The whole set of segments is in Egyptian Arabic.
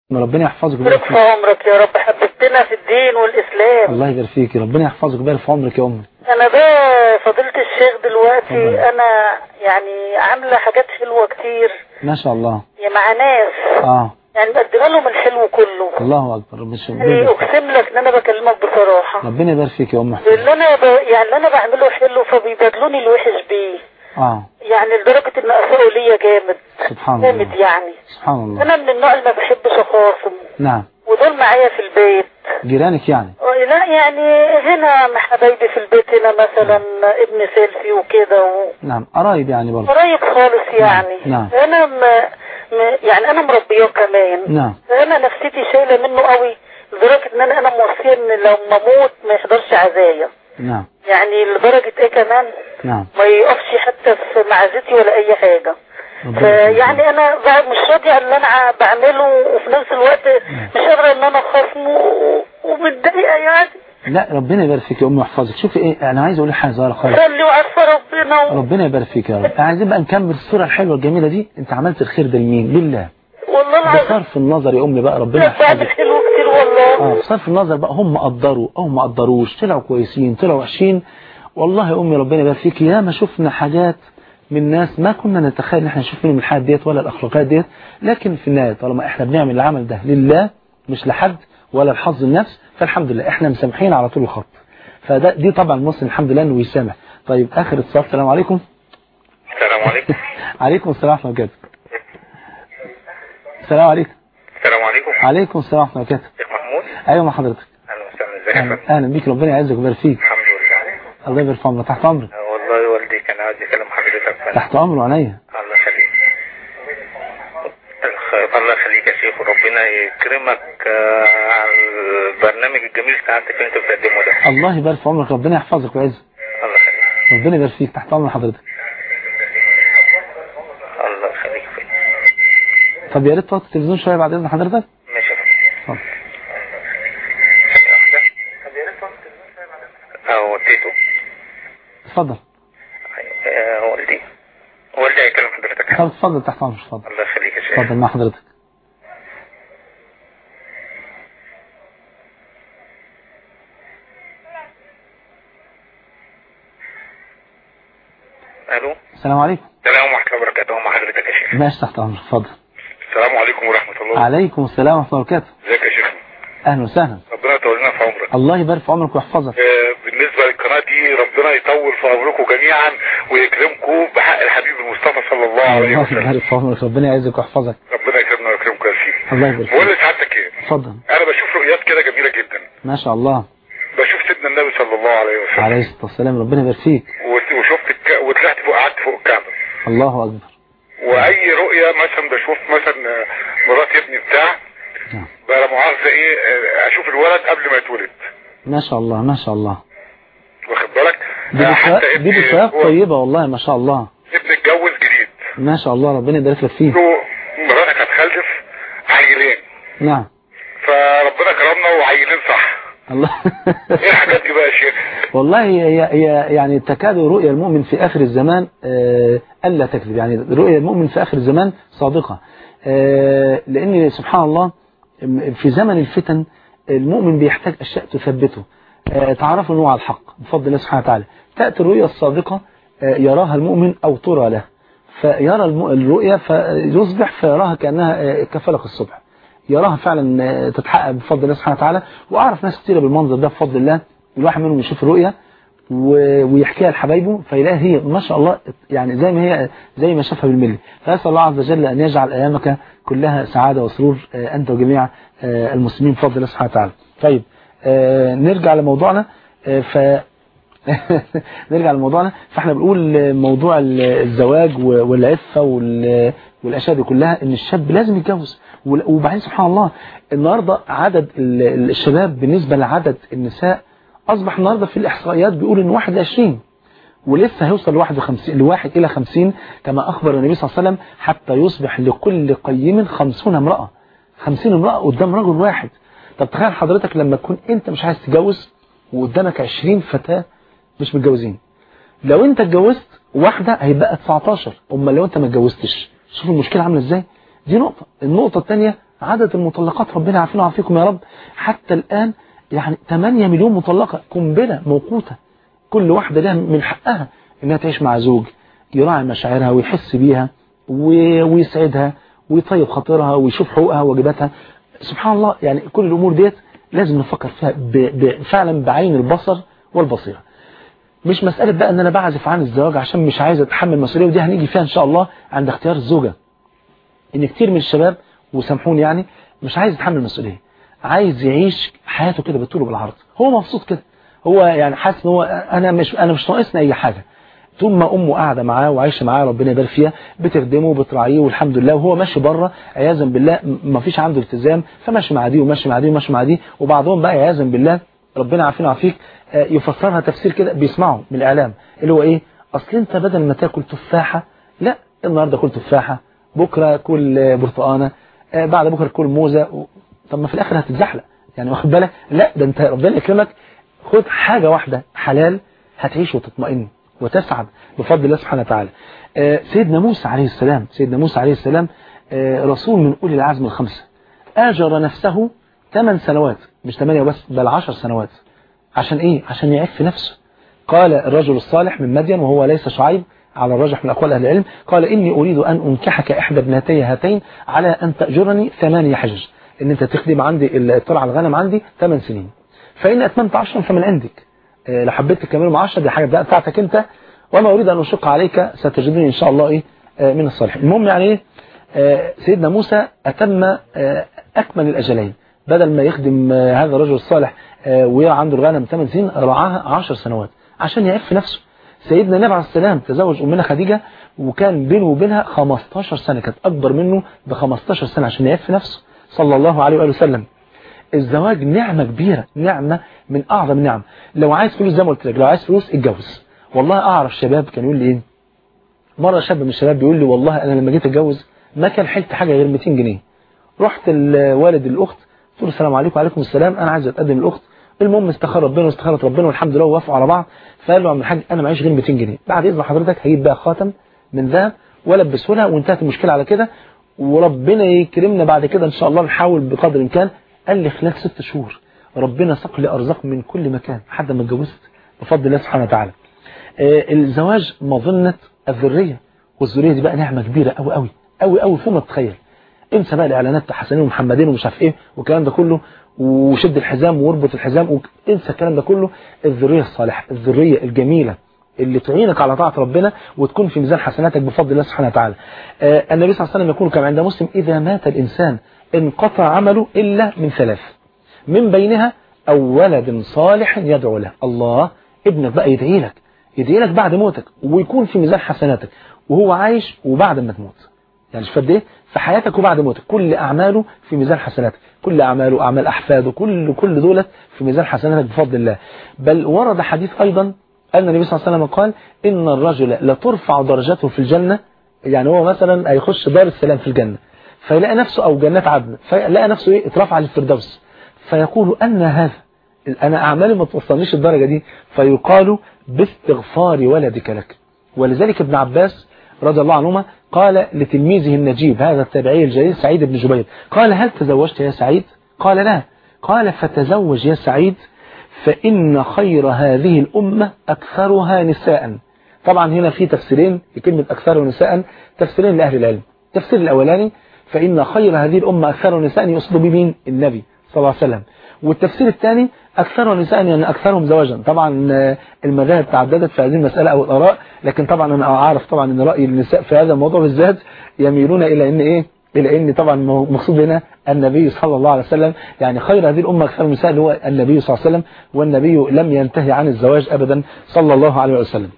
ربنا يحفظك بارك ويبارك في فيك عمرك يا رب حببتنا في الدين والإسلام الله يبارك فيك ربنا يحفظك ويبارك في عمرك يا أمي أنا بقى فضيلة الشيخ دلوقتي طبعا. أنا يعني عاملة حاجات حلوة كتير ما شاء الله يا مع ناس اه يعني مقدمة لهم الحلو كله الله أكبر مش يعني أقسم لك إن أنا بكلمك بصراحة ربنا يبارك فيك يا أم اللي أنا ب... يعني اللي أنا بعمله حلو فبيبادلوني الوحش بيه اه يعني لدرجة إن أساءوا ليا جامد سبحان جامد الله يعني سبحان الله أنا من النوع اللي ما بحبش أخاصم نعم ودول معايا في البيت جيرانك يعني لا يعني هنا مع حبايبي في البيت هنا مثلا ابن سيلفي وكده و... نعم قرايب يعني برضه قريب خالص يعني نعم. انا م... م... يعني انا مربياه كمان نعم انا نفسيتي شايله منه قوي لدرجه ان انا انا موصيه ان لو ما اموت ما يحضرش عزايا نعم يعني لدرجه ايه كمان نعم ما يقفش حتى في معزتي ولا اي حاجه ربنا يخليك. فيعني انا بقى مش راضيه على اللي انا ع- بعمله وفي نفس الوقت مش قادره ان انا اخاصمه و- ومتضايقه يعني لا ربنا يبارك فيك يا أم ويحفظك شوفي إيه أنا عايز أقول لك حاجة صغيرة خالص صلي وعارفه ربنا و... ربنا يبارك فيك يا رب عايزين بقى نكمل الصورة الحلوة الجميلة دي أنت عملت الخير ده لمين لله والله العظيم بصرف النظر يا أمي بقى ربنا لا بعمل يحفظك حلو كتير والله اه بصرف النظر بقى هم قدروا او ما قدروش طلعوا كويسين طلعوا وحشين والله يا امي ربنا يبارك فيك يا ما شفنا حاجات من ناس ما كنا نتخيل ان احنا نشوف منهم الحاجات ديت ولا الاخلاقيات ديت لكن في النهايه طالما احنا بنعمل العمل ده لله مش لحد ولا لحظ النفس فالحمد لله احنا مسامحين على طول الخط فده دي طبعا المسلم الحمد لله انه يسامح طيب اخر اتصال السلام عليكم السلام عليكم عليكم السلام ورحمه الله وبركاته السلام عليكم السلام عليكم عليكم السلام ورحمه الله وبركاته شيخ محمود ايوه مع حضرتك اهلا وسهلا ازيك يا اهلا فندم أهلا بيك ربنا يعزك ويبارك فيك الحمد لله الله يبارك في عمرك تحت امرك آه، والله والدي كان عايز يكلم حضرتك فندم تحت امر وعينيا الله يخليك الخ- الله يخليك يا شيخ وربنا يكرمك آه، على البرنامج الجميل سعادتك اللي انت بتقدمه ده الله يبارك في عمرك ربنا يحفظك ويعزك الله يخليك ربنا يبارك فيك تحت امر حضرتك الله يخليك فيك طب يا ريت توطي التلفزيون شويه بعد اذن حضرتك ماشي يا فندم. اتفضل ثانية واحدة. اه وديته اتفضل آه، والدي والدي هيكلم حضرتك طب اتفضل تحت امرك اتفضل الله يخليك يا شيخ اتفضل مع حضرتك الو السلام عليكم السلام ورحمه الله وبركاته مع حضرتك يا شيخ ماشي تحت امرك اتفضل السلام عليكم ورحمه الله عليكم السلام ورحمه الله وبركاته ازيك يا شيخ اهلا وسهلا ربنا يطول لنا في عمرك الله يبارك في عمرك ويحفظك آه، بالنسبه للقناه دي ربنا يطول في عمركم جميعا ويكرمكم بحق الحبيب المصطفى صلى الله عليه الله وسلم يبارك في عمرك ربنا يعزك ويحفظك ربنا يكرمنا ويكرمكم يا شيخ الله يبارك بقول فيك لسعادتك ايه اتفضل انا بشوف رؤيات كده جميله جدا ما شاء الله بشوف سيدنا النبي صلى الله عليه وسلم عليه الصلاه والسلام ربنا يبارك فيك وت- وشفت الك... وطلعت فوق قعدت فوق الكعبه الله اكبر واي رؤيه مثلا بشوف مثلا آه، مرات ابني بتاع نعم. بقى لا مؤاخذه ايه آه، اشوف الولد قبل ما يتولد ما شاء الله ما شاء الله واخد بالك دي آه، بشرى- دي ابني بشريات هو طيبه والله ما شاء الله ابني اتجوز جديد ما شاء الله ربنا يبارك لك فيه له مراتك هتخلف عيلين نعم فربنا كرمنا وعيلين صح الله ايه الحاجات دي بقى يا شيخ والله هي هي يعني تكاد رؤيا المؤمن في آخر الزمان آه، ألا تكذب يعني رؤيا المؤمن في آخر الزمان صادقة آه، لأن سبحان الله في زمن الفتن المؤمن بيحتاج أشياء تثبته آه، تعرفوا أنه على الحق بفضل الله سبحانه وتعالى تأتي الرؤيا الصادقة آه، يراها المؤمن أو ترى له فيرى الم- الرؤيا فيصبح فيراها كأنها آه، كفلق الصبح يراها فعلا آه، تتحقق بفضل الله سبحانه وتعالى واعرف ناس كتيره بالمنظر ده بفضل الله الواحد منهم يشوف الرؤيا و- ويحكيها لحبايبه فيلاقي هي ما شاء الله يعني زي ما هي زي ما شافها بالملي فاسال الله عز وجل ان يجعل ايامك كلها سعاده وسرور آه، انت وجميع آه، المسلمين بفضل الله سبحانه وتعالى. طيب آه، نرجع لموضوعنا آه، ف نرجع لموضوعنا فاحنا بنقول موضوع الزواج والعفه وال- والاشياء دي كلها ان الشاب لازم يتجوز وال- وبعدين سبحان الله النهارده عدد ال- الشباب بالنسبه لعدد النساء اصبح النهارده في الاحصائيات بيقول ان 21 ولسه هيوصل ل 51 لواحد الى 50 كما اخبر النبي صلى الله عليه وسلم حتى يصبح لكل قيم 50 امراه 50 امراه قدام رجل واحد طب تخيل حضرتك لما تكون انت مش عايز تتجوز وقدامك 20 فتاه مش متجوزين لو انت اتجوزت واحده هيبقى 19 امال لو انت ما اتجوزتش شوف المشكله عامله ازاي دي نقطه النقطه الثانيه عدد المطلقات ربنا يعافينا ويعافيكم يا رب حتى الآن يعني 8 مليون مطلقة قنبلة موقوتة كل واحدة لها من حقها انها تعيش مع زوج يراعي مشاعرها ويحس بيها ويسعدها ويطيب خاطرها ويشوف حقوقها وواجباتها سبحان الله يعني كل الامور ديت لازم نفكر فيها ب... ب... فعلا بعين البصر والبصيرة مش مسألة بقى ان انا بعزف عن الزواج عشان مش عايز اتحمل مسؤولية ودي هنيجي فيها ان شاء الله عند اختيار الزوجة ان كتير من الشباب وسامحوني يعني مش عايز يتحمل المسؤولية عايز يعيش حياته كده بالطول وبالعرض هو مبسوط كده هو يعني حاسس ان هو انا مش انا مش ناقصني اي حاجه طول ما امه قاعده معاه وعايشه معاه ربنا يبارك فيها بتخدمه وبتراعيه والحمد لله وهو ماشي بره عياذا بالله ما فيش عنده التزام فماشي مع دي وماشي مع دي وماشي مع دي وبعضهم بقى عياذا بالله ربنا عافينا وعافيك يفسرها تفسير كده بيسمعه من الاعلام اللي هو ايه اصل انت بدل ما تاكل تفاحه لا النهارده كل تفاحه بكره كل برتقانه بعد بكره كل موزه طب ما في الاخر هتتزحلق يعني واخد بالك لا ده انت ربنا يكرمك خد حاجة واحدة حلال هتعيش وتطمئن وتسعد بفضل الله سبحانه وتعالى سيدنا موسى عليه السلام سيدنا موسى عليه السلام رسول من أولي العزم الخمسة آجر نفسه 8 سنوات مش 8 بس بل 10 سنوات عشان ايه عشان يعف نفسه قال الرجل الصالح من مدين وهو ليس شعيب على الرجح من أقوال أهل العلم قال إني أريد أن أنكحك إحدى ابنتي هاتين على أن تأجرني ثمانية حجج إن أنت تخدم عندي ترعى الغنم عندي 8 سنين فإن أتممت عشرا فمن عندك إيه لو حبيت تكمله مع 10 دي حاجة بقى بتاعتك أنت وما أريد أن أشق عليك ستجدني إن شاء الله إيه من الصالحين المهم يعني إيه سيدنا موسى أتم أكمل الأجلين بدل ما يخدم هذا الرجل الصالح ويرعى عنده الغنم 8 سنين رعاها 10 سنوات عشان يعف نفسه سيدنا النبي عليه السلام تزوج أمنا خديجة وكان بينه وبينها 15 سنة كانت أكبر منه ب 15 سنة عشان يعف نفسه صلى الله عليه وآله وسلم الزواج نعمة كبيرة نعمة من أعظم النعم لو عايز فلوس زي ما قلت لك لو عايز فلوس اتجوز والله أعرف شباب كان يقول لي إيه مرة شاب من الشباب بيقول لي والله أنا لما جيت أتجوز ما كان حلت حاجة غير 200 جنيه رحت الوالد الأخت قلت له السلام عليكم وعليكم السلام أنا عايز أتقدم الأخت المهم استخار ربنا واستخارت ربنا والحمد لله ووافقوا على بعض فقال له عم الحاج أنا معيش غير 200 جنيه بعد إذن حضرتك هجيب بقى خاتم من ذهب والبسه لها وانتهت المشكلة على كده وربنا يكرمنا بعد كده إن شاء الله نحاول بقدر الإمكان قال لي خلال ست شهور ربنا ساق لي أرزاق من كل مكان لحد ما اتجوزت بفضل الله سبحانه وتعالى آه الزواج مظنة الذرية والذرية دي بقى نعمة كبيرة قوي قوي قوي قوي فوق ما تتخيل انسى بقى الاعلانات حسنين ومحمدين ومش عارف ايه والكلام ده كله وشد الحزام واربط الحزام انسى الكلام ده كله الذرية الصالحة الذرية الجميلة اللي تعينك على طاعة ربنا وتكون في ميزان حسناتك بفضل الله سبحانه وتعالى آه النبي صلى الله عليه وسلم يقول كما عند مسلم إذا مات الإنسان انقطع عمله إلا من ثلاث من بينها أو ولد صالح يدعو له الله ابنك بقى يدعي لك يدعي لك بعد موتك ويكون في ميزان حسناتك وهو عايش وبعد ما تموت يعني شوف قد ايه في حياتك وبعد موتك كل أعماله في ميزان حسناتك كل أعماله أعمال أحفاده كل كل دولت في ميزان حسناتك بفضل الله بل ورد حديث أيضا أن النبي صلى الله عليه وسلم قال إن الرجل لترفع درجته في الجنة يعني هو مثلا هيخش دار السلام في الجنة فيلاقي نفسه أو جنات عدن فيلاقي نفسه إيه اترفع للفردوس فيقول أن هذا أنا أعمالي ما توصلنيش الدرجة دي فيقال باستغفار ولدك لك ولذلك ابن عباس رضي الله عنهما قال لتلميذه النجيب هذا التابعي الجليل سعيد بن جبير قال هل تزوجت يا سعيد قال لا قال فتزوج يا سعيد فإن خير هذه الأمة أكثرها نساء طبعا هنا في تفسيرين لكلمة أكثر نساء تفسيرين لأهل العلم التفسير الأولاني فإن خير هذه الأمة أكثر نساء يقصد بمين النبي صلى الله عليه وسلم والتفسير الثاني أكثر نساء يعني أكثرهم زواجا طبعا المذاهب تعددت في هذه المسألة أو الآراء لكن طبعا أنا أعرف طبعا أن رأي النساء في هذا الموضوع بالذات يميلون إلى أن إيه إلى أن طبعا مقصود هنا النبي صلى الله عليه وسلم يعني خير هذه الأمة أكثر النساء اللي هو النبي صلى الله عليه وسلم والنبي لم ينتهي عن الزواج أبدا صلى الله عليه وسلم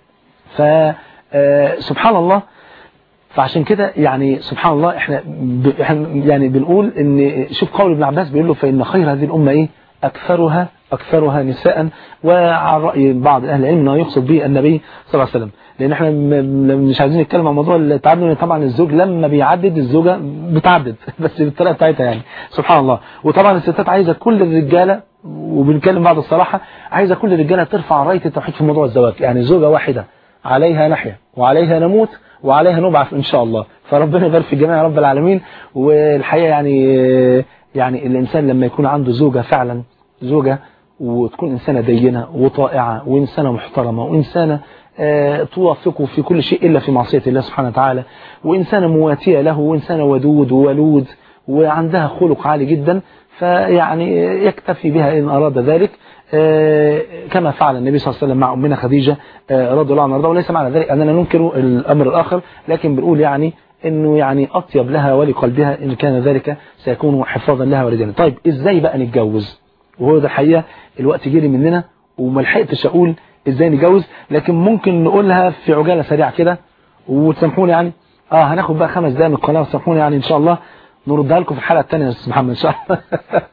فسبحان الله فعشان كده يعني سبحان الله احنا يعني بنقول ان شوف قول ابن عباس بيقول له فإن خير هذه الأمة ايه أكثرها أكثرها نساء وعلى رأي بعض أهل العلم أنه يقصد به النبي صلى الله عليه وسلم لأن احنا مش عايزين نتكلم عن موضوع التعدد طبعا الزوج لما بيعدد الزوجة بتعدد بس بالطريقة بتاعتها يعني سبحان الله وطبعا الستات عايزة كل الرجالة وبنتكلم بعض الصراحة عايزة كل الرجالة ترفع راية التوحيد في موضوع الزواج يعني زوجة واحدة عليها نحيا وعليها نموت وعليها نبعث ان شاء الله فربنا يبارك في الجميع يا رب العالمين والحقيقه يعني يعني الانسان لما يكون عنده زوجه فعلا زوجه وتكون انسانه دينه وطائعه وانسانه محترمه وانسانه آه، توافقه في كل شيء إلا في معصية الله سبحانه وتعالى وإنسانة مواتية له وإنسانة ودود وولود وعندها خلق عالي جدا فيعني يكتفي بها إن أراد ذلك آه، كما فعل النبي صلى الله عليه وسلم مع أمنا خديجة آه، رضي الله عنها وليس معنى ذلك أننا ننكر الأمر الآخر لكن بنقول يعني انه يعني اطيب لها ولقلبها ان كان ذلك سيكون حفاظا لها ولدينا طيب ازاي بقى نتجوز وهو ده الحقيقه الوقت جري مننا وما لحقتش اقول ازاي نتجوز لكن ممكن نقولها في عجاله سريعه كده وتسامحوني يعني اه هناخد بقى خمس دقايق من القناه وتسامحوني يعني ان شاء الله نردها لكم في الحلقه الثانيه يا استاذ محمد ان شاء الله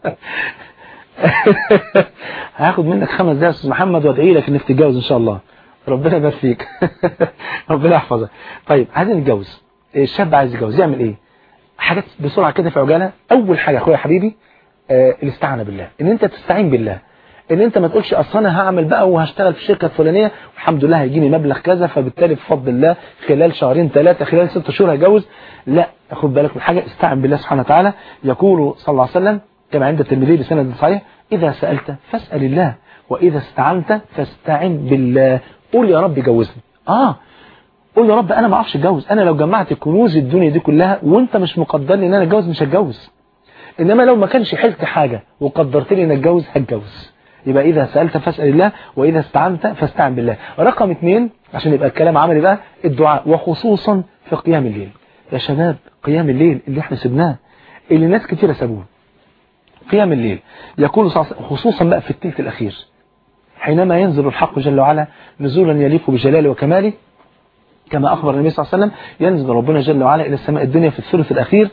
هاخد منك خمس دقايق يا استاذ محمد وادعي لك انك تتجوز ان شاء الله ربنا يبارك فيك ربنا يحفظك طيب عايزين نتجوز الشاب عايز يتجوز يعمل ايه حاجات بسرعه كده في عجاله اول حاجه اخويا حبيبي آه الاستعانه بالله ان انت تستعين بالله ان انت ما تقولش اصل انا هعمل بقى وهشتغل في الشركه الفلانيه والحمد لله هيجيني مبلغ كذا فبالتالي بفضل الله خلال شهرين ثلاثه خلال ست شهور هتجوز لا خد بالك من حاجه استعن بالله سبحانه وتعالى يقول صلى الله عليه وسلم كما عند الترمذي بسند صحيح اذا سالت فاسال الله واذا استعنت فاستعن بالله قول يا رب جوزني اه قول يا رب انا ما اعرفش اتجوز انا لو جمعت كنوز الدنيا دي كلها وانت مش مقدر لي ان انا اتجوز مش هتجوز انما لو ما كانش حلت حاجه وقدرت لي ان اتجوز هتجوز يبقى إذا سألت فاسأل الله وإذا استعنت فاستعن بالله رقم اثنين عشان يبقى الكلام عملي بقى الدعاء وخصوصا في قيام الليل يا شباب قيام الليل اللي احنا سبناه اللي ناس كتيرة سابوه قيام الليل يقول خصوصا بقى في الثلث الأخير حينما ينزل الحق جل وعلا نزولا يليق بجلاله وكماله كما أخبر النبي صلى الله عليه وسلم ينزل ربنا جل وعلا إلى السماء الدنيا في الثلث الأخير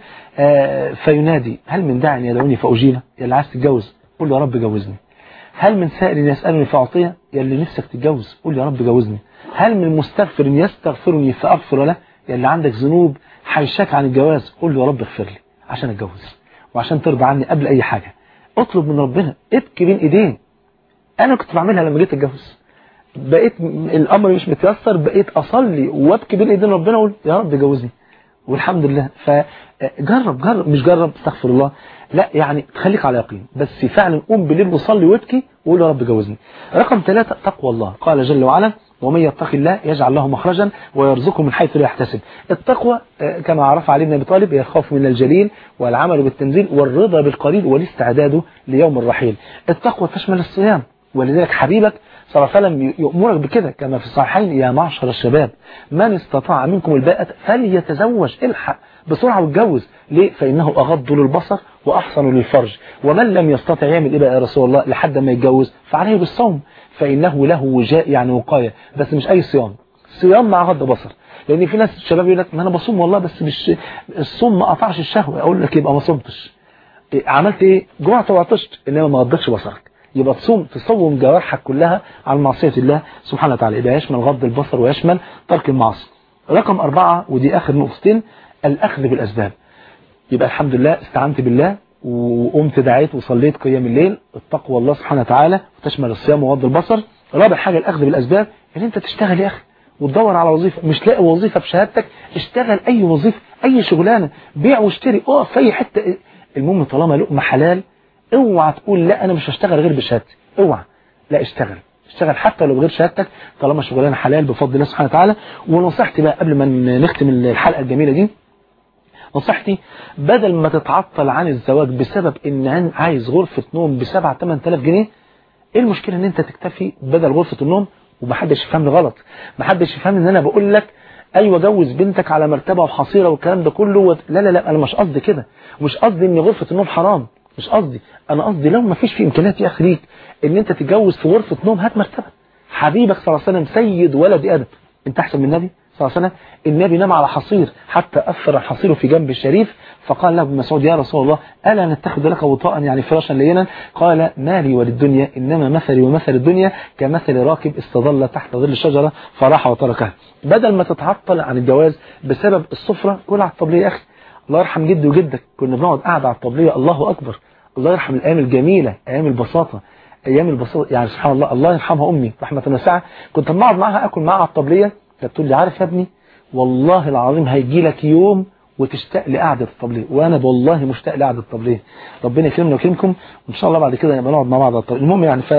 فينادي هل من داع يدعوني فأجيبه يا اللي عايز تتجوز قول يا رب جوزني هل من سائل يسألني فأعطيه يا اللي نفسك تتجوز قول يا رب جوزني هل من مستغفر يستغفرني فأغفر له يا اللي عندك ذنوب حيشاك عن الجواز قول له يا رب اغفر لي عشان اتجوز وعشان ترضى عني قبل أي حاجة اطلب من ربنا ابكي بين ايديه انا كنت بعملها لما جيت اتجوز بقيت الامر مش متيسر بقيت اصلي وابكي بين ايدين ربنا اقول يا رب جوزني والحمد لله فجرب جرب مش جرب استغفر الله لا يعني خليك على يقين بس فعلا قوم بالليل وصلي وابكي وقول يا رب جوزني رقم ثلاثة تقوى الله قال جل وعلا ومن يتق الله يجعل له مخرجا ويرزقه من حيث لا يحتسب التقوى كما عرف علي بن ابي طالب هي الخوف من الجليل والعمل بالتنزيل والرضا بالقليل والاستعداد ليوم الرحيل التقوى تشمل الصيام ولذلك حبيبك صلى الله عليه وسلم يأمرك بكده كما في الصحيحين يا معشر الشباب من استطاع منكم الباءة فليتزوج الحق بسرعة واتجوز ليه فإنه أغض للبصر وأحسن للفرج ومن لم يستطع يعمل إيه بقى يا رسول الله لحد ما يتجوز فعليه بالصوم فإنه له وجاء يعني وقاية بس مش أي صيام صيام مع غض بصر لأن في ناس الشباب يقول لك ما أنا بصوم والله بس مش الصوم ما قطعش الشهوة أقول لك يبقى ما صمتش عملت إيه جوعت وعطشت إنما ما غضتش بصرك يبقى تصوم تصوم جوارحك كلها عن معصية الله سبحانه وتعالى يبقى يشمل غض البصر ويشمل ترك المعاصي رقم أربعة ودي آخر نقطتين الأخذ بالأسباب يبقى الحمد لله استعنت بالله وقمت دعيت وصليت قيام الليل التقوى الله سبحانه وتعالى وتشمل الصيام وغض البصر رابع حاجة الأخذ بالأسباب ان انت تشتغل يا أخي وتدور على وظيفة مش لاقي وظيفة بشهادتك اشتغل أي وظيفة أي شغلانة بيع واشتري اقف في أي حتة المهم طالما لقمة حلال اوعى تقول لا انا مش هشتغل غير بشهادتي اوعى لا اشتغل اشتغل حتى لو غير شهادتك طالما شغلانه حلال بفضل الله سبحانه وتعالى ونصيحتي بقى قبل ما نختم الحلقه الجميله دي نصيحتي بدل ما تتعطل عن الزواج بسبب ان عايز غرفه نوم ب 7 8000 جنيه ايه المشكله ان انت تكتفي بدل غرفه النوم ومحدش يفهمني غلط محدش يفهمني ان انا بقول لك ايوه جوز بنتك على مرتبه وحصيره والكلام ده كله و... لا لا لا انا مش قصدي كده مش قصدي ان غرفه النوم حرام مش قصدي انا قصدي لو ما فيش في امكانيات يا اخي ليك ان انت تتجوز في غرفه نوم هات مرتبه حبيبك صلى الله عليه وسلم سيد ولد ادم انت احسن من النبي صلى الله عليه وسلم النبي نام على حصير حتى اثر الحصير في جنب الشريف فقال له ابن مسعود يا رسول الله الا نتخذ لك وطاء يعني فراشا لينا قال ما لي وللدنيا انما مثلي ومثل الدنيا كمثل راكب استظل تحت ظل الشجره فراح وتركها بدل ما تتعطل عن الجواز بسبب السفره كل على الطبليه يا اخي الله يرحم جدي وجدك كنا بنقعد قاعده على الطبليه الله اكبر الله يرحم الايام الجميله ايام البساطه ايام البساطه يعني سبحان الله الله يرحمها امي رحمه واسعه كنت لما اقعد معاها اكل معاها على الطبليه كانت تقول لي عارف يا ابني والله العظيم هيجي لك يوم وتشتاق لقعدة التبليغ وانا والله مشتاق لقعدة التبليغ ربنا يكرمنا ويكرمكم وان شاء الله بعد كده نبقى نقعد مع بعض على التبليغ المهم يعني ف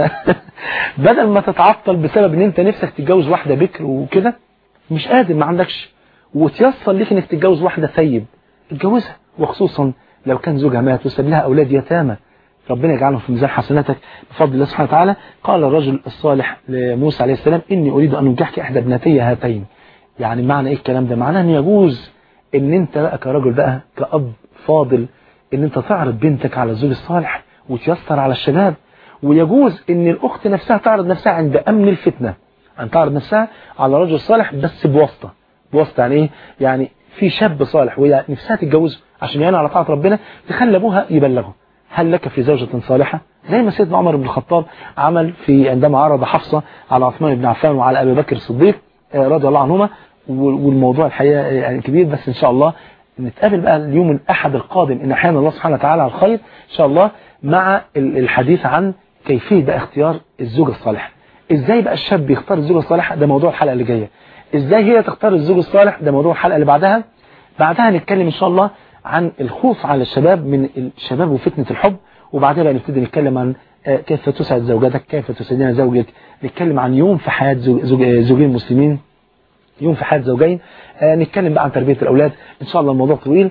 بدل ما تتعطل بسبب ان انت نفسك تتجوز واحدة بكر وكده مش قادر ما عندكش وتيسر ليك انك تتجوز واحدة ثيب اتجوزها وخصوصا لو كان زوجها مات وساب لها اولاد يتامى ربنا يجعلهم في ميزان حسناتك بفضل الله سبحانه وتعالى قال الرجل الصالح لموسى عليه السلام إني أريد أن أنكحك إحدى ابنتي هاتين يعني معنى إيه الكلام ده معناه أن يجوز إن أنت بقى كرجل بقى كأب فاضل إن أنت تعرض بنتك على الزوج الصالح وتيسر على الشباب ويجوز إن الأخت نفسها تعرض نفسها عند أمن الفتنة أن تعرض نفسها على رجل صالح بس بواسطة بواسطة يعني إيه يعني في شاب صالح وهي نفسها تتجوزه عشان يعين على طاعة ربنا تخلي أبوها يبلغه هل لك في زوجة صالحة زي ما سيدنا عمر بن الخطاب عمل في عندما عرض حفصة على عثمان بن عفان وعلى أبي بكر الصديق رضي الله عنهما والموضوع الحقيقة يعني كبير بس إن شاء الله نتقابل بقى اليوم الأحد القادم إن أحيانا الله سبحانه وتعالى على الخير إن شاء الله مع الحديث عن كيفية بقى اختيار الزوج الصالح إزاي بقى الشاب يختار الزوج الصالح ده موضوع الحلقة اللي جاية إزاي هي تختار الزوج الصالح ده موضوع الحلقة اللي بعدها بعدها نتكلم إن شاء الله عن الخوف على الشباب من الشباب وفتنة الحب وبعدها بقى نبتدي نتكلم عن كيف تسعد زوجتك كيف تسعدين زوجك نتكلم عن يوم في حياة زوج زوجين مسلمين يوم في حياة زوجين نتكلم بقى عن تربية الأولاد إن شاء الله الموضوع طويل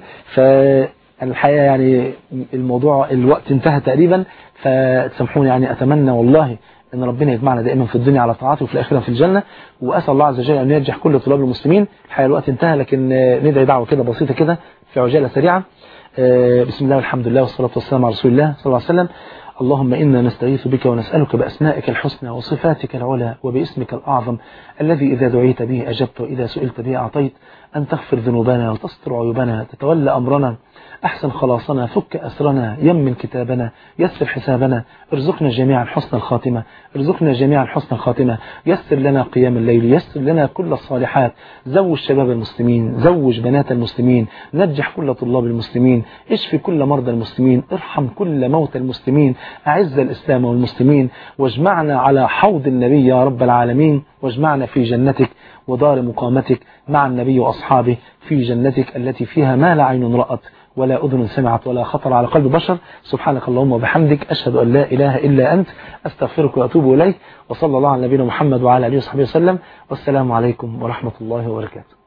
فالحقيقة يعني الموضوع الوقت انتهى تقريبا فتسامحوني يعني أتمنى والله ان ربنا يجمعنا دائما في الدنيا على طاعته وفي الاخره في الجنه واسال الله عز وجل ان ينجح كل طلاب المسلمين الحقيقه الوقت انتهى لكن ندعي دعوه كده بسيطه كده في عجاله سريعه بسم الله والحمد لله والصلاه والسلام على رسول الله صلى الله عليه وسلم اللهم إنا نستغيث بك ونسألك بأسمائك الحسنى وصفاتك العلى وباسمك الأعظم الذي إذا دعيت به أجبت وإذا سئلت به أعطيت أن تغفر ذنوبنا وتستر عيوبنا تتولى أمرنا أحسن خلاصنا فك أسرنا يمن كتابنا يسر حسابنا ارزقنا جميعا حسن الخاتمة ارزقنا جميعا حسن الخاتمة يسر لنا قيام الليل يسر لنا كل الصالحات زوج شباب المسلمين زوج بنات المسلمين نجح كل طلاب المسلمين اشفي كل مرضى المسلمين ارحم كل موتى المسلمين أعز الإسلام والمسلمين واجمعنا على حوض النبي يا رب العالمين واجمعنا في جنتك ودار مقامتك مع النبي وأصحابه في جنتك التي فيها ما لا عين رأت ولا أذن سمعت ولا خطر على قلب بشر سبحانك اللهم وبحمدك أشهد أن لا إله إلا أنت أستغفرك وأتوب إليك وصلى الله على نبينا محمد وعلى آله وصحبه وسلم والسلام عليكم ورحمة الله وبركاته